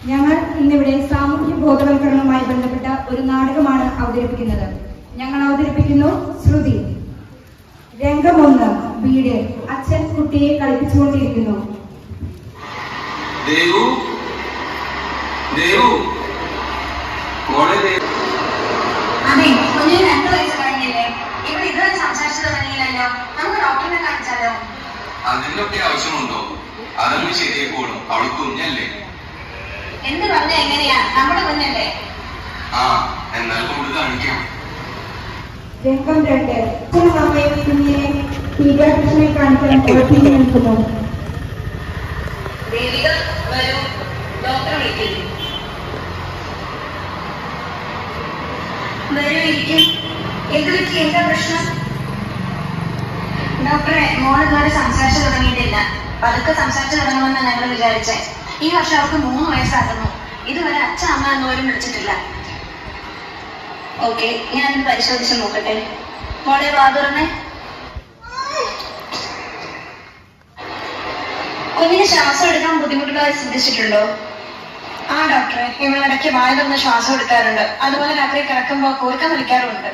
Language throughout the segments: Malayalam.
ഞങ്ങൾ ഇന്നിവിടെ സാമൂഹ്യ ബോധവൽക്കരണവുമായി ബന്ധപ്പെട്ട ഒരു നാടകമാണ് അവതരിപ്പിക്കുന്നത് ഞങ്ങൾ അവതരിപ്പിക്കുന്നു ശ്രുതി രംഗമൊന്ന് വീട് അച്ഛൻ കുട്ടിയെ കളിപ്പിച്ചുകൊണ്ടിരിക്കുന്നു ദേവു ദേവു മോളെ ദേവു അതെ കുഞ്ഞിന് രണ്ടു വയസ്സ് കഴിഞ്ഞില്ലേ ഇവിടെ ഇതുവരെ സംസാരിച്ചു തുടങ്ങിയില്ലല്ലോ നമുക്ക് ഡോക്ടറിനെ കാണിച്ചാലോ അതിനൊക്കെ ആവശ്യമുണ്ടോ അതൊന്നും ശരിയാക്കോളും അവൾ കുഞ്ഞല്ലേ എന്ത് പറഞ്ഞ എങ്ങനെയാ നമ്മുടെ കുഞ്ഞല്ലേ ആ എന്നാൽ കൊണ്ട് കാണിക്കാം രംഗം രണ്ട് അച്ഛനും അമ്മയും കുഞ്ഞിനെ പീഡിയാട്രിഷനെ കാണിക്കാൻ പുറത്തേക്ക് നിൽക്കുന്നു ദേവിക വരൂ ഡോക്ടറെ വിളിക്കും വരൂ ഇരിക്കും എന്ത് പറ്റി എന്താ പ്രശ്നം ഡോക്ടറെ മോൾ ഇതുവരെ സംസാരിച്ചു തുടങ്ങിയിട്ടില്ല പതുക്കെ സംസാരിച്ചു തുടങ്ങുമെന്ന് ഞങ്ങൾ വിചാരിച്ചേ ഈ വർഷം അവർക്ക് മൂന്ന് വയസ്സാകുന്നു ഇതുവരെ അച്ഛൻ അമ്മ എന്ന് പോലും വിളിച്ചിട്ടില്ല ഓക്കെ ഞാനിത് പരിശോധിച്ച് നോക്കട്ടെ മോളെ വാ തുറന്നേ കുഞ്ഞിന് ശ്വാസം എടുക്കാൻ ബുദ്ധിമുട്ടുള്ളതായി ശ്രദ്ധിച്ചിട്ടുണ്ടോ ആ ഡോക്ടറെ ഇവളിടയ്ക്ക് വായ തുറന്ന് ശ്വാസം എടുക്കാറുണ്ട് അതുപോലെ രാത്രി കിടക്കുമ്പോൾ കൂർക്കം വലിക്കാറുമുണ്ട്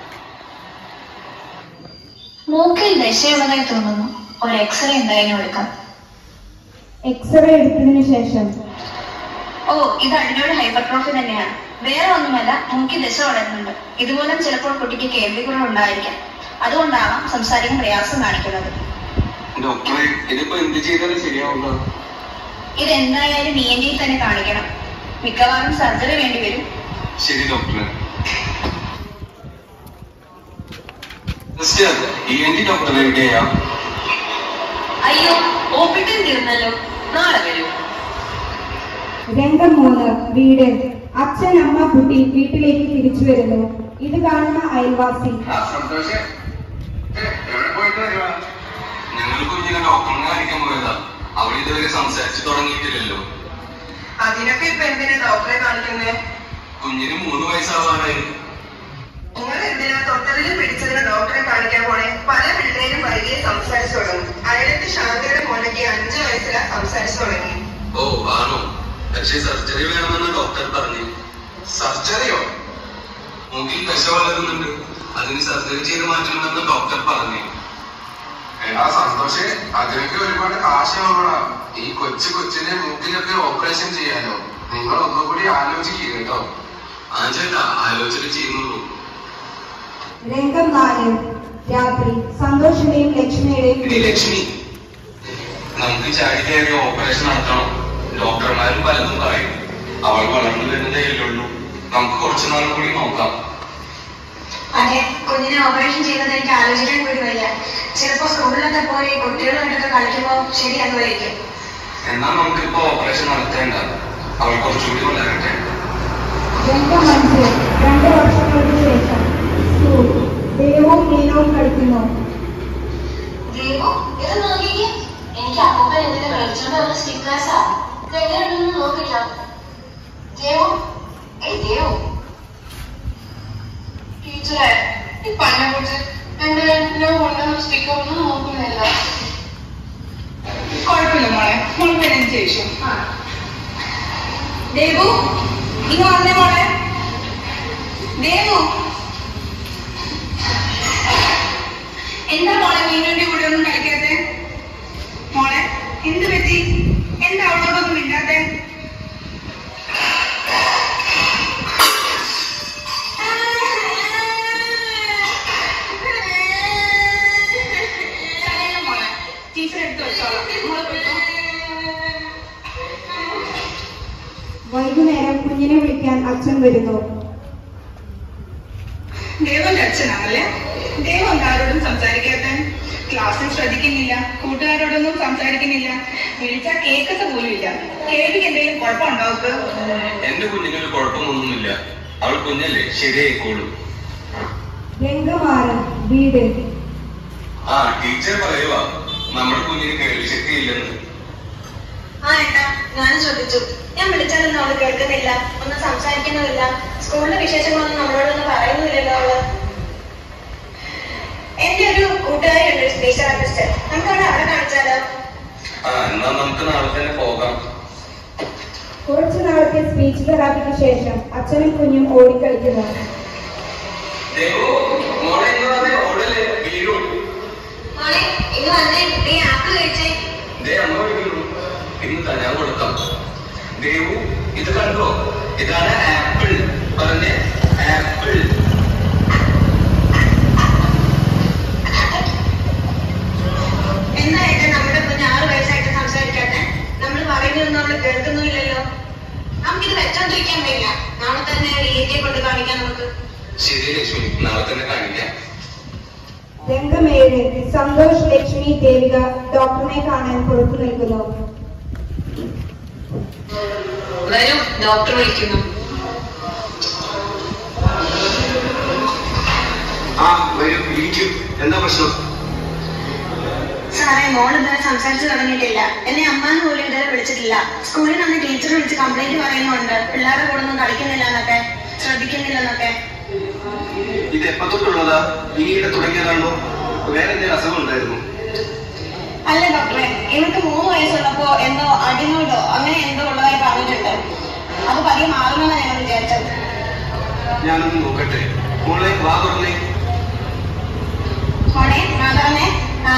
മൂക്കിൽ ദശയുള്ളതായി തോന്നുന്നു ഒരു എക്സ്റേ എന്തായാലും എടുക്കാം എക്സ്റേ എടുത്തതിനു ശേഷം ഓ ഇത് അടിനോട് ഹൈപ്പർട്രോഫി തന്നെയാണ് വേറെ ഒന്നുമല്ല മൂക്കിൽ ദശ വളരുന്നുണ്ട് ഇതുമൂലം ചിലപ്പോൾ കുട്ടിക്ക് കേൾവിക്കുറവ് ഉണ്ടായിരിക്കാം അതുകൊണ്ടാവാം സംസാരിക്കാൻ പ്രയാസം കാണിക്കുന്നത് ഡോക്ടറെ ഇതിപ്പോ എന്ത് ചെയ്താലും ശരിയാവുക ഇത് എന്തായാലും ഇ എൻ ഡിയിൽ തന്നെ കാണിക്കണം മിക്കവാറും സർജറി വേണ്ടി വരും ശരി ഡോക്ടറെ sister E N T doctor എവിടെയാ അയ്യോ ഓപ്പിട്ടും തീർന്നല്ലോ നാളെ വരൂ രംഗം മൂന്ന് വീട് അച്ഛൻ അമ്മ കുട്ടി വീട്ടിലേക്ക് തിരിച്ചു വരുന്നു ഇത് കാണുന്ന അയൽവാസി ഞങ്ങൾ കുഞ്ഞിനെ ഡോക്ടറിനെ കാണിക്കാൻ പോയതാ അവൾ ഇതുവരെ സംസാരിച്ചു തുടങ്ങിയിട്ടില്ലല്ലോ അതിനൊക്കെ ഇപ്പൊ എന്തിനാ ഡോക്ടറെ കാണിക്കുന്നേ കുഞ്ഞിന് മൂന്ന് വയസ്സാവാറായി നിങ്ങൾ എന്തിനാ തൊട്ടതിലും പിടിച്ചതിന് ഡോക്ടറെ കാണിക്കാൻ പോണേ പല പിള്ളേരും വൈകിയെ സംസാരിച്ചു തുടങ്ങും അയലത്തെ ശാന്തയുടെ മോനയ്ക്ക് അഞ്ചു വയസ്സിലാ സംസാരിച്ചു തുടങ്ങി ഓ ആണോ പക്ഷേ സർജറി വേണമെന്ന് ഡോക്ടർ പറഞ്ഞു സർജറിയോ മൂക്കിൽ ദശ വളരുന്നുണ്ട് അതിന് സർജറി ചെയ്ത് മാറ്റണമെന്ന് ഡോക്ടർ പറഞ്ഞു എടാ സന്തോഷേ അതിനൊക്കെ ഒരുപാട് കാശാവണടാ ഈ കൊച്ചു കൊച്ചിനെ മൂക്കിലൊക്കെ ഓപ്പറേഷൻ ചെയ്യാലോ നിങ്ങൾ ഒന്നുകൂടി ആലോചിക്കുക കേട്ടോ ആ ചേട്ടാ ആലോചന ചെയ്യുന്നുള്ളൂ രംഗം നാല് രാത്രി സന്തോഷിന്റെയും ലക്ഷ്മിയുടെയും ഇനി ലക്ഷ്മി നമുക്ക് ചാടി കയറി ഓപ്പറേഷൻ നടത്തണം ഡോക്ടർമാരും പലതും പറയും അവൾ വളർന്നു വരുന്നതേ ഉള്ളൂ നമുക്ക് കുറച്ചു നാൾ കൂടി നോക്കാം അതെ കുഞ്ഞിനെ ഓപ്പറേഷൻ ചെയ്യുന്നത് എനിക്ക് ആലോചിക്കാൻ കൂടി വയ്യ ചിലപ്പോ സ്കൂളിലൊക്കെ പോയി കുട്ടികളുമായിട്ടൊക്കെ കളിക്കുമ്പോൾ ശരിയാകുമായിരിക്കും എന്നാൽ നമുക്കിപ്പോ ഓപ്പറേഷൻ നടത്തേണ്ട അവൾ കുറച്ചുകൂടി വളരട്ടെ രംഗം അഞ്ച് രണ്ട് വർഷങ്ങൾക്ക് ശേഷം സ്കൂൾ ദേവവും മീനവും കളിക്കുന്നു ദേവു ഇത് നോക്കിക്കേ എനിക്ക് അപ്പൂപ്പൻ എന്തിനു മേടിച്ചോണ്ട് വന്ന സ്റ്റിക്കേഴ്സാ ഇത് എങ്ങനെയുണ്ടെന്ന് നോക്കില്ല ദേവു ഏയ് ദേവു ടീച്ചറെ ഈ പന്നെ കുറിച്ച് എന്റെ ഞാൻ കൊണ്ടുവന്ന സ്റ്റിക്കർ ഒന്നും നോക്കുന്നില്ല കുഴപ്പമില്ല മോളെ മോൾക്ക് അതിന് ശേഷം ദേവു ഇങ്ങ് വന്നേ മോളെ ദേവു എന്താ മോളെ മീനുവിന്റെ കൂടെ ഒന്നും കളിക്കാത്തെ മോളെ എന്ത് പറ്റി എന്താ അവളോടൊന്നും മിണ്ടാത്തെ കരയണ്ട മോളെ ടീച്ചർ എടുത്ത് വെച്ചോളാം മോളെ പോയിക്കോ വൈകുന്നേരം കുഞ്ഞിനെ വിളിക്കാൻ അച്ഛൻ വരുന്നു ദേവന്റെ അച്ഛനാണല്ലേ ദേവൻ എന്താ ആരോടും സംസാരിക്കാത്ത ക്ലാസ്സിൽ ശ്രദ്ധിക്കുന്നില്ല കൂട്ടുകാരോടൊന്നും സംസാരിക്കുന്നില്ല വിളിച്ചാൽ കേൾക്കത്ത പോലും ഇല്ല കേൾവിക്ക് എന്തെങ്കിലും കുഴപ്പമുണ്ടാവുക എന്റെ കുഞ്ഞിനൊരു കുഴപ്പമൊന്നുമില്ല അവൾ കുഞ്ഞല്ലേ ശരിയായിക്കോളൂ രംഗം ആറ് വീട് ആ ടീച്ചർ പറയുവാ നമ്മുടെ കുഞ്ഞിന് കേൾവിശക്തി ഇല്ലെന്ന് ആ ഏട്ടാ ഞാനും ശ്രദ്ധിച്ചു ഞാൻ വിളിച്ചാലൊന്നും അവള് കേൾക്കുന്നില്ല ഒന്നും സംസാരിക്കുന്നുമില്ല സ്കൂളിലെ വിശേഷങ്ങളൊന്നും നമ്മളോടൊന്നും പറയുന്നില്ലല്ലോ അവള് എന്റെ ഒരു കൂട്ടുകാരിയുണ്ട് സ്പീച്ച് ആർട്ടിസ്റ്റ് നമുക്ക് അവിടെ അവിടെ കാണിച്ചാലോ ആ എന്നാ നമുക്ക് നാളെ തന്നെ പോകാം കുറച്ചു നാൾ നാളത്തെ സ്പീച്ച് തെറാപ്പിക്ക് ശേഷം അച്ഛനും കുഞ്ഞും ഓടിക്കളിക്കുന്നു ദേവു മോളെ എന്ന് പറഞ്ഞ ഓടല് വീഴും മോളെ ഇന്ന് വന്നേ നീ ആപ്പിൾ കഴിച്ചേ ദേ അമ്മ വിളിക്കുന്നു ഇന്ന് തരാൻ കൊടുക്കാം ദേവു ഇത് കണ്ടോ ഇതാണ് ആപ്പിൾ പറഞ്ഞേ ആപ്പിൾ എന്തായിട്ട് നമ്മുടെ കുഞ്ഞ് ആറ് വയസ്സായിട്ട് സംസാരിക്കാത്തെ നമ്മൾ പറയുന്നതൊന്നും അവള് കേൾക്കുന്നുമില്ലല്ലോ നമുക്കിത് വെച്ചോണ്ടിരിക്കാൻ വയ്യ നാളെ തന്നെ രീതിയെ കൊണ്ട് കാണിക്കാം നമുക്ക് ശരി ലക്ഷ്മി നാളെ തന്നെ കാണിക്കാം രംഗമേഴ് സന്തോഷ് ലക്ഷ്മി ദേവിക ഡോക്ടറിനെ കാണാൻ പുറത്തു നിൽക്കുന്നു വരൂ ഡോക്ടർ വിളിക്കുന്നു ആ വരൂ ഇരിക്കൂ എന്താ പ്രശ്നം സാറേ മോൾ ഇതുവരെ സംസാരിച്ചു തുടങ്ങിയിട്ടില്ല എന്നെ അമ്മാന്ന് പോലും ഇതുവരെ വിളിച്ചിട്ടില്ല സ്കൂളിൽ നിന്ന് ടീച്ചർ വിളിച്ച് കംപ്ലൈന്റ് പറയുന്നുണ്ട് പിള്ളേരുടെ കൂടെ ഒന്നും കളിക്കുന്നില്ല എന്നൊക്കെ ശ്രദ്ധിക്കുന്നില്ല എന്നൊക്കെ ഇത് എപ്പോ തൊട്ടുള്ളതാ ഈയിടെ തുടങ്ങിയതാണോ വേറെ എന്തെങ്കിലും അസുഖം ഉണ്ടായിരുന്നു അല്ല ഡോക്ടറെ ഇവർക്ക് മൂന്ന് വയസ്സുള്ളപ്പോ എന്തോ അടിനോടോ അങ്ങനെ എന്തോ ഉള്ളതായി പറഞ്ഞിട്ടുണ്ട് അത് പതിയെ മാറുമെന്നാണ് ഞങ്ങൾ വിചാരിച്ചത് ഞാനൊന്ന് നോക്കട്ടെ മോളെ വാ തുറന്നേ മോനെ മാതാവനെ ആ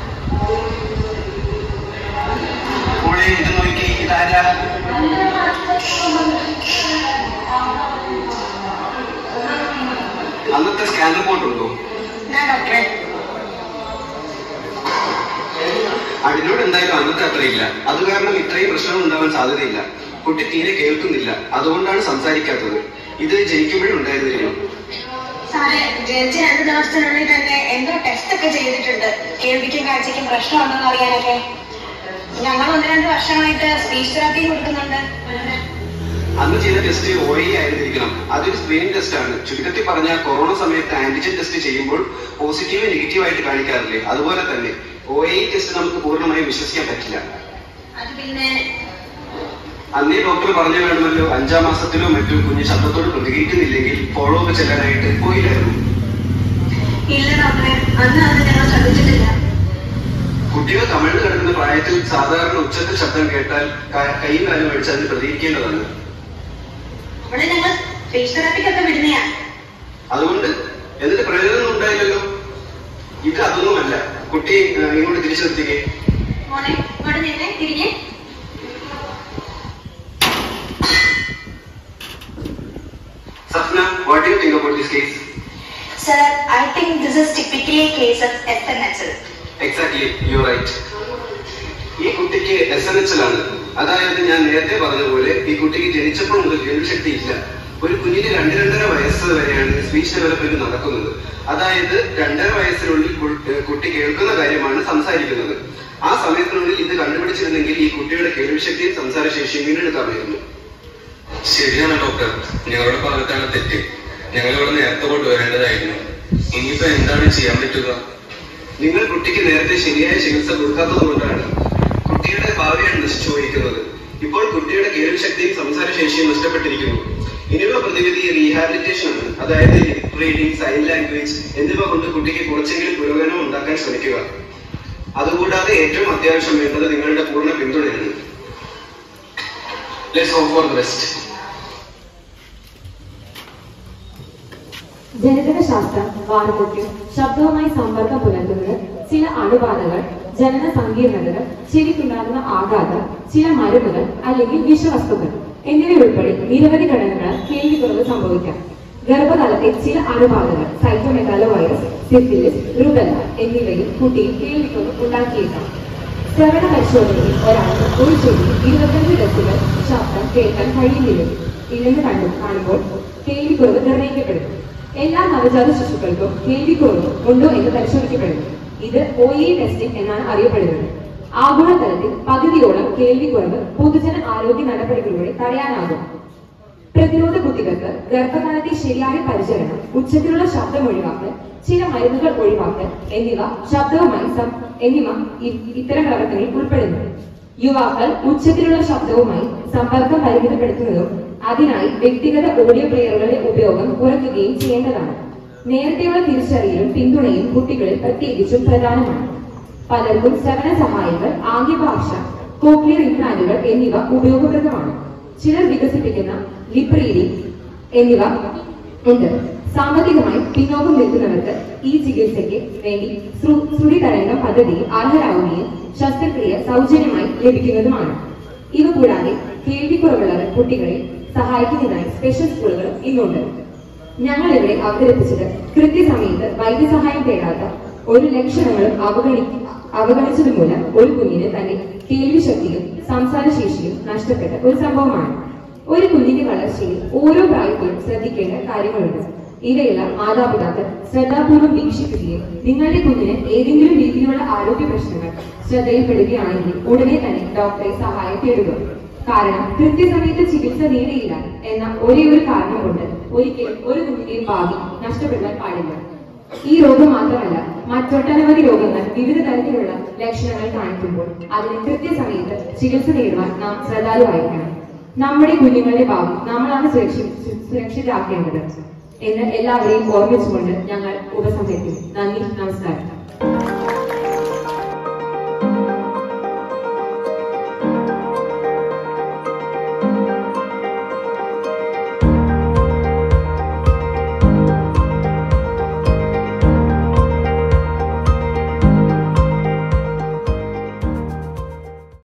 മോളെ ഇത് നോക്കി ഇതാരാ അന്നത്തെ സ്കാൻ റിപ്പോർട്ട് ഉണ്ടോ ഞാൻ ഡോക്ടറെ അതിനോട് എന്തായാലും അന്നത്തെ അത്രയില്ല അത് കാരണം ഇത്രയും പ്രശ്നങ്ങൾ ഉണ്ടാവാൻ സാധ്യതയില്ല കുട്ടി തീരെ കേൾക്കുന്നില്ല അതുകൊണ്ടാണ് സംസാരിക്കാത്തത് ഇത് ജനിക്കുമ്പോഴും ഉണ്ടായിരുന്നില്ല സാറേ ജനിച്ച രണ്ട് ദിവസത്തിനുള്ളിൽ തന്നെ എന്തോ ടെസ്റ്റ് ഒക്കെ ചെയ്തിട്ടുണ്ട് കേൾവിക്കും കാഴ്ചയ്ക്കും പ്രശ്നമുണ്ടോ എന്ന് അറിയാനൊക്കെ ഞങ്ങൾ ഒന്ന് രണ്ട് വർഷമായിട്ട് സ്പീച്ച് തെറാപ്പി കൊടുക്കുന്നുണ്ട് അന്ന് ചെയ്ത ടെസ്റ്റ് ഒ ഇ ആയിരുന്നിരിക്കണം അതൊരു സ്ക്രീനിങ് ടെസ്റ്റ് ആണ് ചുരുക്കത്തിൽ പറഞ്ഞാൽ കൊറോണ സമയത്ത് ആന്റിജൻ ടെസ്റ്റ് ചെയ്യുമ്പോൾ പോസിറ്റീവ് നെഗറ്റീവ് ആയിട്ട് കാണിക്കാറില്ലേ അതുപോലെ തന്നെ ഒ ഇ ടെസ്റ്റ് നമുക്ക് പൂർണ്ണമായും വിശ്വസിക്കാൻ പറ്റില്ല അത് പിന്നെ അന്നേ ഡോക്ടർ പറഞ്ഞു വേണമല്ലോ അഞ്ചാം മാസത്തിലോ മറ്റോ കുഞ്ഞ് ശബ്ദത്തോട് പ്രതികരിക്കുന്നില്ലെങ്കിൽ ഫോളോ അപ്പ് ചെല്ലാനായിട്ട് പോയില്ലായിരുന്നു ഇല്ല ഡോക്ടറെ അന്ന് അത് ഞങ്ങൾ ശ്രദ്ധിച്ചിട്ടില്ല കുട്ടികൾ കമിഴ്ന്നു കിടക്കുന്ന പ്രായത്തിൽ സാധാരണ ഉച്ചത്തിൽ ശബ്ദം കേട്ടാൽ ക- കൈയും കാലും അടിച്ച് അതിന് പ്രതികരിക്കേണ്ടതാണ് ഇവിടെ ഞങ്ങൾ സ്പീച്ച് തെറാപ്പിക്കൊക്കെ വിടുന്നയാ അതുകൊണ്ട് എന്നിട്ട് പ്രയോജനം ഉണ്ടായില്ലല്ലോ ഇത് അതൊന്നുമല്ല കുട്ടി ഏഹ്, ഇങ്ങോട്ട് തിരിച്ചു നിർത്തിക്കേ മോനെ ഇങ്ങോട്ട് നിന്നെ തിരിഞ്ഞേ Sapna what you think about this case Sir, I think this is typically a case of SNHL. Exactly you right ഈ കുട്ടിക്ക് എസ് എൻ എച്ച് ആണ് അതായത് ഞാൻ നേരത്തെ പറഞ്ഞ പോലെ ഈ കുട്ടിക്ക് ജനിച്ചപ്പോൾ മുതൽ കേൾവിശക്തി ഇല്ല ഒരു കുഞ്ഞിന് രണ്ട് രണ്ടര വയസ്സ് വരെയാണ് സ്പീച്ച് ഡെവലപ്മെന്റ് നടക്കുന്നത് അതായത് രണ്ടര വയസ്സിനുള്ളിൽ കു- ഏഹ് കുട്ടി കേൾക്കുന്ന കാര്യമാണ് സംസാരിക്കുന്നത് ആ സമയത്തിനുള്ളിൽ ഇത് കണ്ടുപിടിച്ചിരുന്നെങ്കിൽ ഈ കുട്ടിയുടെ കേൾവിശക്തിയും സംസാരശേഷിയും വീണ്ടെടുക്കാമായിരുന്നു ശരിയാണ് ഡോക്ടർ ഞങ്ങളുടെ ഭാഗത്താണ് തെറ്റ് ഞങ്ങൾ ഇവിടെ നേരത്തെ കൊണ്ടുവരേണ്ടതായിരുന്നു ഇനിയിപ്പോ എന്താണ് ചെയ്യാൻ പറ്റുക നിങ്ങൾ കുട്ടിക്ക് നേരത്തെ ശരിയായ ചികിത്സ കൊടുക്കാത്തത് കൊണ്ടാണ് കുട്ടിയുടെ ഭാവിയാണ് നശിച്ചു പോയിരിക്കുന്നത് ഇപ്പോൾ കുട്ടിയുടെ കേൾവിശക്തിയും സംസാരശേഷിയും നഷ്ടപ്പെട്ടിരിക്കുന്നു ഇനിയുള്ള പ്രതിവിധി റീഹാബിലിറ്റേഷൻ ആണ് അതായത് റീഡിംഗ് സൈൻ ലാംഗ്വേജ് എന്നിവ കൊണ്ട് കുട്ടിക്ക് കുറച്ചെങ്കിലും പുരോഗമനം ഉണ്ടാക്കാൻ ശ്രമിക്കുക അതുകൂടാതെ ഏറ്റവും അത്യാവശ്യം വേണ്ടത് നിങ്ങളുടെ പൂർണ്ണ പിന്തുണയാണ് let's hope for the best ജനിതകശാസ്ത്രം വാർദ്ധക്യം ശബ്ദവുമായി സമ്പർക്കം പുലർത്തുന്നത് ചില അണുബാധകൾ ജനന സങ്കീർണതകൾ ചെവിക്കുണ്ടാകുന്ന ആഘാതം ചില മരുന്നുകൾ അല്ലെങ്കിൽ വിഷവസ്തുക്കൾ എന്നിവയുൾപ്പെടെ നിരവധി ഘടകങ്ങൾ കേൾവിക്കുറവ് സംഭവിക്കാം ഗർഭകാലത്തെ ചില അണുബാധകൾ സൈറ്റോമെഗാലോ വൈറസ് സിഫിലിസ് റുബെല്ല എന്നിവയിൽ കുട്ടിയിൽ കേൾവിക്കുറവ് ഉണ്ടാക്കിയേക്കാം ശ്രവണ പരിശോധനയിൽ ഒരാൾക്ക് ഒരു ചെവി ഇരുപത്തഞ്ച് ഡെസിബൽ ശബ്ദം കേൾക്കാൻ കഴിയുന്നില്ല ഇല്ലെന്ന് കണ്ടു കാണുമ്പോൾ കേൾവിക്കുറവ് നിർണ്ണയിക്കപ്പെടുന്നു എല്ലാ നവജാത ശിശുക്കൾക്കും കേൾവിക്കുറവ് ഉണ്ടോ എന്ന് പരിശോധിക്കപ്പെടുന്നു ഇത് ഒ ഇ ടെസ്റ്റിംഗ് എന്നാണ് അറിയപ്പെടുന്നത് ആഗോളതലത്തിൽ പകുതിയോളം കേൾവിക്കുറവ് പൊതുജന ആരോഗ്യ നടപടികളിലൂടെ തടയാനാകും പ്രതിരോധ കുട്ടികൾക്ക് ഗർഭകാലത്തെ ശരിയായ പരിചരണം ഉച്ചത്തിലുള്ള ശബ്ദം ഒഴിവാക്കൽ ചില മരുന്നുകൾ ഒഴിവാക്കൽ എന്നിവ ശബ്ദവുമായി സം- എന്നിവ ഇ- ഇത്തരം പ്രവർത്തനങ്ങളിൽ ഉൾപ്പെടുന്നു യുവാക്കൾ ഉച്ചത്തിലുള്ള ശബ്ദവുമായി സമ്പർക്കം പരിമിതപ്പെടുത്തുന്നതും അതിനായി വ്യക്തിഗത ഓഡിയോ പ്ലെയറുകളുടെ ഉപയോഗം കുറയ്ക്കുകയും ചെയ്യേണ്ടതാണ് നേരത്തെയുള്ള തിരിച്ചറിയലും പിന്തുണയും കുട്ടികളിൽ പ്രത്യേകിച്ചും പ്രധാനമാണ് പലർക്കും ശ്രവണ സഹായങ്ങൾ ആംഗ്യഭാഷ കോക്ലിയർ ഇംപ്ലാന്റുകൾ എന്നിവ ഉപയോഗപ്രദമാണ് ചിലർ വികസിപ്പിക്കുന്ന ലിപ് റീഡിംഗ് എന്നിവ ഉണ്ട് സാമ്പത്തികമായി പിന്നോക്കം നിൽക്കുന്നവർക്ക് ഈ ചികിത്സയ്ക്ക് വേണ്ടി ശ്രു- ശ്രുതി തരംഗം പദ്ധതിയിൽ അർഹരാകുകയും ശസ്ത്രക്രിയ സൗജന്യമായി ലഭിക്കുന്നതുമാണ് ഇവ കൂടാതെ കേൾവിക്കുറവുള്ള കുട്ടികളെ സഹായിക്കുന്നതിനായി സ്പെഷ്യൽ സ്കൂളുകളും ഇന്നുണ്ട് ഞങ്ങൾ ഇവിടെ അവതരിപ്പിച്ചത് കൃത്യസമയത്ത് വൈദ്യസഹായം തേടാത്ത ഒരു ലക്ഷണങ്ങളും അവഗണി അവഗണിച്ചത് മൂലം ഒരു കുഞ്ഞിന് തന്റെ കേൾവിശക്തിയും സംസാരശേഷിയും നഷ്ടപ്പെട്ട ഒരു സംഭവമാണ് ഒരു കുഞ്ഞിന്റെ വളർച്ചയിൽ ഓരോ പ്രായത്തിലും ശ്രദ്ധിക്കേണ്ട കാര്യങ്ങളുണ്ട് ഇവയെല്ലാം മാതാപിതാക്കൾ ശ്രദ്ധാപൂർവ്വം വീക്ഷിക്കുകയും നിങ്ങളുടെ കുഞ്ഞിന് ഏതെങ്കിലും രീതിയിലുള്ള ആരോഗ്യ പ്രശ്നങ്ങൾ ശ്രദ്ധയിൽപ്പെടുകയാണെങ്കിൽ ഉടനെ തന്നെ ഡോക്ടറെ സഹായം തേടുക കാരണം കൃത്യസമയത്ത് ചികിത്സ നേടിയില്ല എന്ന ഒരേ ഒരു കാരണം കൊണ്ട് ഒരിക്കലും ഒരു കുഞ്ഞിന്റെയും ഭാവി നഷ്ടപ്പെടാൻ പാടില്ല ഈ രോഗം മാത്രമല്ല മറ്റൊട്ടനവധി രോഗങ്ങൾ വിവിധ തരത്തിലുള്ള ലക്ഷണങ്ങൾ കാണിക്കുമ്പോൾ അതിന് കൃത്യസമയത്ത് ചികിത്സ നേടുവാൻ നാം ശ്രദ്ധാലുവായിരിക്കണം നമ്മുടെ കുഞ്ഞുങ്ങളുടെ ഭാവി നമ്മളാണ് സുരക്ഷി സുരക്ഷിതരാക്കേണ്ടത് എന്ന് എല്ലാവരെയും ഓർമ്മിച്ചുകൊണ്ട് ഞങ്ങൾ ഉപസംഹരിക്കുന്നു നന്ദി നമസ്കാരം